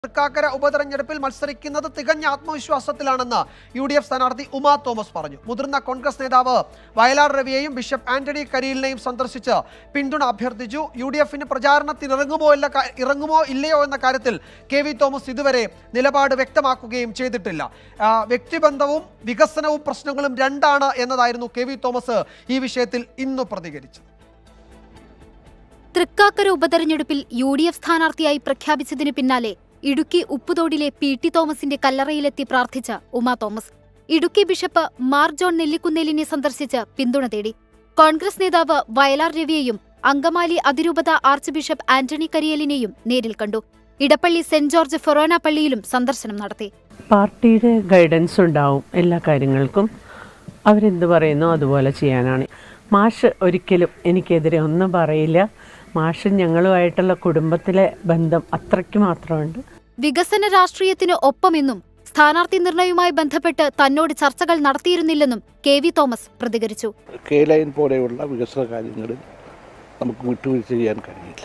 തൃക്കാക്കര ഉപതെരഞ്ഞെടുപ്പിൽ മത്സരിക്കുന്നത് തികഞ്ഞ ആത്മവിശ്വാസത്തിലാണെന്ന് യു ഡി എഫ് സ്ഥാനാർത്ഥി ഉമാ തോമസ് പറഞ്ഞു മുതിർന്ന കോൺഗ്രസ് നേതാവ് വയലാർ രവിയെയും ബിഷപ്പ് ആന്റണി കരിയിലിനെയും സന്ദർശിച്ച് പിന്തുണ അഭ്യർത്ഥിച്ചു യു ഡി എഫിന് പ്രചാരണത്തിന് ഇറങ്ങുമോ ഇല്ല കാ- ഇറങ്ങുമോ ഇല്ലയോ എന്ന കാര്യത്തിൽ കെ വി തോമസ് ഇതുവരെ നിലപാട് വ്യക്തമാക്കുകയും ചെയ്തിട്ടില്ല ആ, വ്യക്തിബന്ധവും വികസനവും പ്രശ്നങ്ങളും രണ്ടാണ് എന്നതായിരുന്നു കെ വി തോമസ് ഈ വിഷയത്തിൽ ഇന്ന് പ്രതികരിച്ചത് തൃക്കാക്കര ഉപതെരഞ്ഞെടുപ്പിൽ യു ഡി എഫ് സ്ഥാനാർത്ഥിയായി പ്രഖ്യാപിച്ചതിന് പിന്നാലെ ഇടുക്കി ഉപ്പുതോടിലെ പി ടി തോമസിന്റെ കല്ലറയിലെത്തി പ്രാർത്ഥിച്ച ഉമാ തോമസ് ഇടുക്കി ബിഷപ്പ് മാർ ജോൺ നെല്ലിക്കുന്നേലിനെ സന്ദർശിച്ച് പിന്തുണ തേടി കോൺഗ്രസ് നേതാവ് വയലാർ രവിയെയും അങ്കമാലി അതിരൂപത ആർച്ച് ബിഷപ്പ് ആന്റണി കരിയലിനെയും നേരിൽ കണ്ടു ഇടപ്പള്ളി സെന്റ് ജോർജ് ഫൊറോന പള്ളിയിലും സന്ദർശനം നടത്തി പാർട്ടിയുടെ ഗൈഡൻസ് ഉണ്ടാവും എല്ലാ കാര്യങ്ങൾക്കും അവരെന്ത് പറയുന്നോ അതുപോലെ ചെയ്യാനാണ് മാഷ് ഒരിക്കലും എനിക്കെതിരെ ഒന്നും പറയില്ല മാഷ് ഞങ്ങളുമായിട്ടുള്ള കുടുംബത്തിലെ ബന്ധം അത്രയ്ക്ക് മാത്രമുണ്ട് വികസന രാഷ്ട്രീയത്തിന് ഒപ്പമെന്നും സ്ഥാനാർത്ഥി നിർണയവുമായി ബന്ധപ്പെട്ട് തന്നോട് ചർച്ചകൾ നടത്തിയിരുന്നില്ലെന്നും കെ വി തോമസ് പ്രതികരിച്ചു കെ ലൈൻ പോലെയുള്ള വികസന കാര്യങ്ങളിൽ നമുക്ക് വിട്ടുവീഴ്ച ചെയ്യാൻ കഴിയില്ല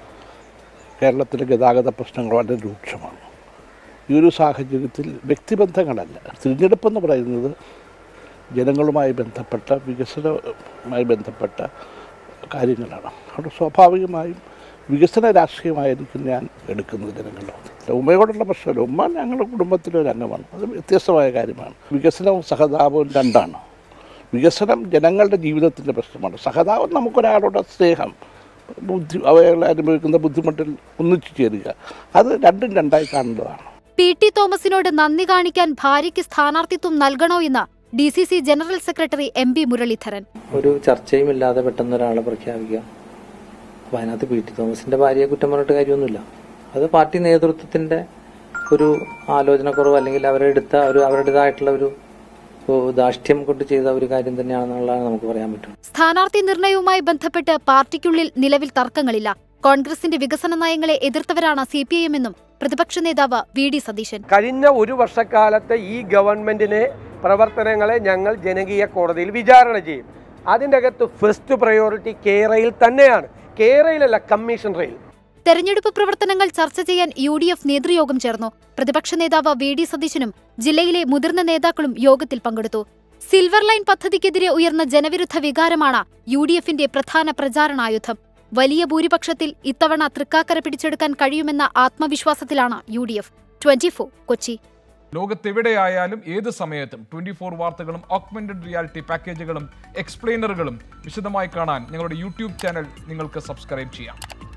കേരളത്തിലെ ഗതാഗത പ്രശ്നങ്ങൾ വളരെ രൂക്ഷമാണ് ഈ ഒരു സാഹചര്യത്തിൽ വ്യക്തിബന്ധങ്ങളല്ല തിരഞ്ഞെടുപ്പെന്ന് പറയുന്നത് ജനങ്ങളുമായി ബന്ധപ്പെട്ട വികസനവുമായി ബന്ധപ്പെട്ട കാര്യങ്ങളാണ് അവിടെ സ്വാഭാവികമായും വികസന രാഷ്ട്രീയമായിരിക്കും ഞാൻ എടുക്കുന്നത് ജനങ്ങളുടെ മധ്യത്തിൽ ഉമ്മയോടുള്ള പ്രശ്നമില്ല ഉമ്മ ഞങ്ങളുടെ കുടുംബത്തിലെ ഒരു അംഗമാണ് അത് വ്യത്യസ്തമായ കാര്യമാണ് വികസനവും സഹതാപവും രണ്ടാണ് വികസനം ജനങ്ങളുടെ ജീവിതത്തിൻ്റെ പ്രശ്നമാണ് സഹതാപം നമുക്കൊരാളുടെ സ്നേഹം ബുദ്ധി അവയെ അനുഭവിക്കുന്ന ബുദ്ധിമുട്ടിൽ ഒന്നിച്ചു ചേരുക അത് രണ്ടും രണ്ടായി കാണേണ്ടതാണ് പി ടി തോമസിനോട് നന്ദി കാണിക്കാൻ ഭാര്യയ്ക്ക് സ്ഥാനാർത്ഥിത്വം നൽകണോ എന്ന് D C C general secretary M P Muraleedharan ഒരു ചർച്ചയും ഇല്ലാതെ പെട്ടെന്ന് ഒരാളെ പ്രഖ്യാപിക്കുക അപ്പൊ അതിനകത്ത് പി ടി തോമസിന്റെ ഭാര്യയെ കുറ്റം പറഞ്ഞിട്ട് കാര്യമൊന്നുമില്ല അത് പാർട്ടി നേതൃത്വത്തിന്റെ ഒരു ആലോചനക്കുറവ് അല്ലെങ്കിൽ അവരെടുത്ത ഒരു അവരുടേതായിട്ടുള്ള ഒരു ഒരു ധാർഷ്ട്യം കൊണ്ട് ചെയ്ത ഒരു കാര്യം തന്നെയാണെന്നുള്ളതാണ് നമുക്ക് പറയാൻ പറ്റും സ്ഥാനാർത്ഥി നിർണയവുമായി ബന്ധപ്പെട്ട് പാർട്ടിക്കുള്ളിൽ നിലവിൽ തർക്കങ്ങളില്ല കോൺഗ്രസിന്റെ വികസന നയങ്ങളെ എതിർത്തവരാണ് സി പി ഐ എമ്മെന്നും പ്രതിപക്ഷ നേതാവ് വി ഡി സതീശൻ കഴിഞ്ഞ ഒരു വർഷക്കാലത്തെ ഈ ഗവൺമെന്റിനെ പ്രവർത്തനങ്ങളെ ഞങ്ങൾ ജനകീയ കോടതിയിൽ വിചാരണ ചെയ്യും അതിൻ്റെ അകത്ത് ഫസ്റ്റ് പ്രയോറിറ്റി കേരയിൽ തന്നെയാണ് കേരയിലല്ല കമ്മീഷൻ റെയിൽ തെരഞ്ഞെടുപ്പ് പ്രവർത്തനങ്ങൾ ചർച്ച ചെയ്യാൻ യു ഡി എഫ് നേതൃയോഗം ചേർന്നു പ്രതിപക്ഷ നേതാവ് വി ഡി സതീശനും ജില്ലയിലെ മുതിർന്ന നേതാക്കളും യോഗത്തിൽ പങ്കെടുത്തു സിൽവർ ലൈൻ പദ്ധതിക്കെതിരെ ഉയർന്ന ജനവിരുദ്ധ വികാരമാണ് യു ഡി എഫിന്റെ പ്രധാന പ്രചാരണായുധം വലിയ ഭൂരിപക്ഷത്തിൽ ഇത്തവണ തൃക്കാക്കര പിടിച്ചെടുക്കാൻ കഴിയുമെന്ന ആത്മവിശ്വാസത്തിലാണ് U D F twenty Kochi ലോകത്തെവിടെയായാലും ഏത് സമയത്തും ട്വന്റി ഫോർ വാർത്തകളും ഓഗ്മെന്റഡ് റിയാലിറ്റി പാക്കേജുകളും എക്സ്പ്ലെയിനറുകളും വിശദമായി കാണാൻ ഞങ്ങളുടെ യൂട്യൂബ് ചാനൽ നിങ്ങൾക്ക് സബ്സ്ക്രൈബ് ചെയ്യാം